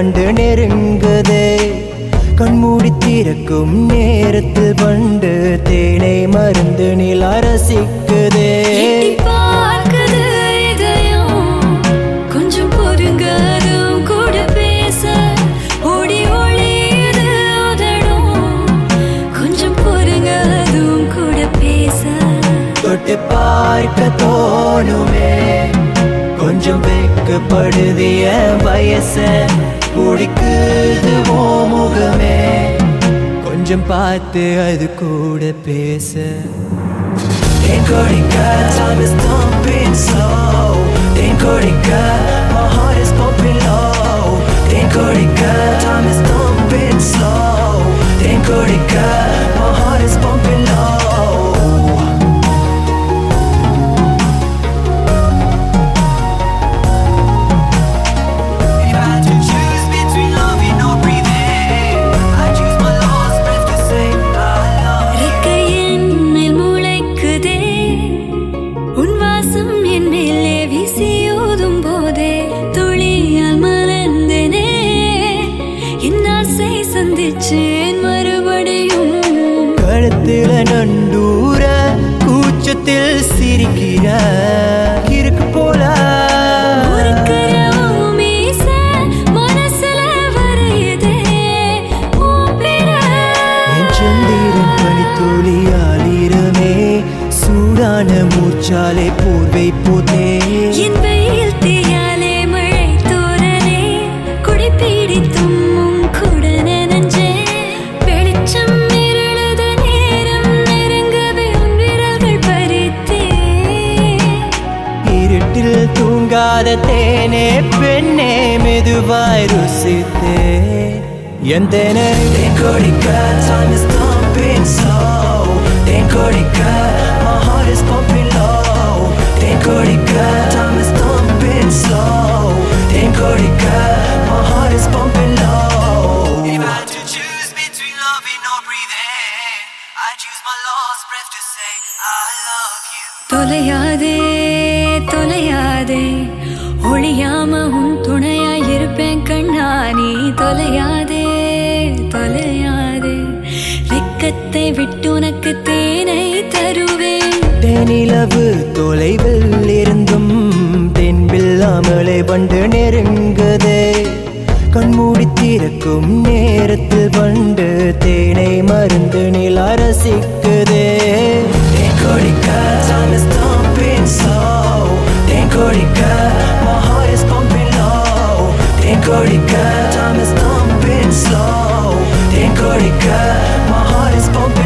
வண்டு நெருங்குதே கண்மூடி திறக்கும் நேரத்தில் வண்டு தேனை மருந்து நில ரசிக்குதே எட்டி பார்க்குது இதயம். கொஞ்சம் பொறுங்க, அதுவும் கூட பேச. ஓடி ஒளியுது உதடும். கொஞ்சம் பொறுங்க, அதுவும் கூட பேச தொட்டு பார்க்க தோணுமே கொஞ்சம் வெக்கப்படுதிய வயச பிடிக்குது ஓ முகமே கொஞ்சம் பார்த்து அது கூட பேச என் கொடிக்க time is thumping slow N கொடிக்க my heart is pumping low N கொடிக்க time is thumping slow N கொடிக்க my heart is pumping low If I had to choose between loving or breathing, I choose my last breath to say I love you. ரெக்கை என்னில் முளைக்குதே. உன் வாசம் என் மேலே வீசியோதும் போதே துளியால் மலர்ந்தேனே. என் ஆசை சந்திச்சேன் மறுபடியும் கழுத்துல நண்டூர கூச்சத்தில் சிரிக்கிற இருக்கு போல முறுக்குற உன் மீச மனசுல வரையுதே உன் பிற. என் சந்திரன் பனித்துளியாலிரமே சூடான மூச்சாலே போர்வை போதே என் வெயில் தீயாலே மழை தோரலே குடி பிடித்தும் உன் கூட நனைஞ்சேன். வெளிச்சம் இருளுது நேரம் நெருங்கவே உன் விரல்கள் பறித்தேன். இருட்டில் தூங்காத தேனே பெண்ணே மெதுவாய் ருசித்தே என் தேனே தேன் கொடிக்க time is thumping slow than கொடிக்க my heart is pumping low than கொடிக்க time is thumping slow than கொடிக்க my heart is pumping low If I had to choose between loving or breathing I choose my last breath to say I love you தொலையாதே தொலையாதே ஒளியாம உன் துணையா இருப்பேன் கண்ணா நீ தொலையாதே தொலையாதே வெக்கத்தை விட்டு உனக்கு தேனை தருவேன் தேனிலவு தொலைவில் இருந்தும் தென்பில்லாமலே வண்டு நெருங்குதே கண்மூடி திறக்கும் நேரத்தில் வண்டு தேனை மருந்து நில ரசிக்குதே தேன் கொடிக்க time is thumping slow than கொடிக்க my heart is pumping low than கொடிக்க time is thumping slow than கொடிக்க my heart is pumping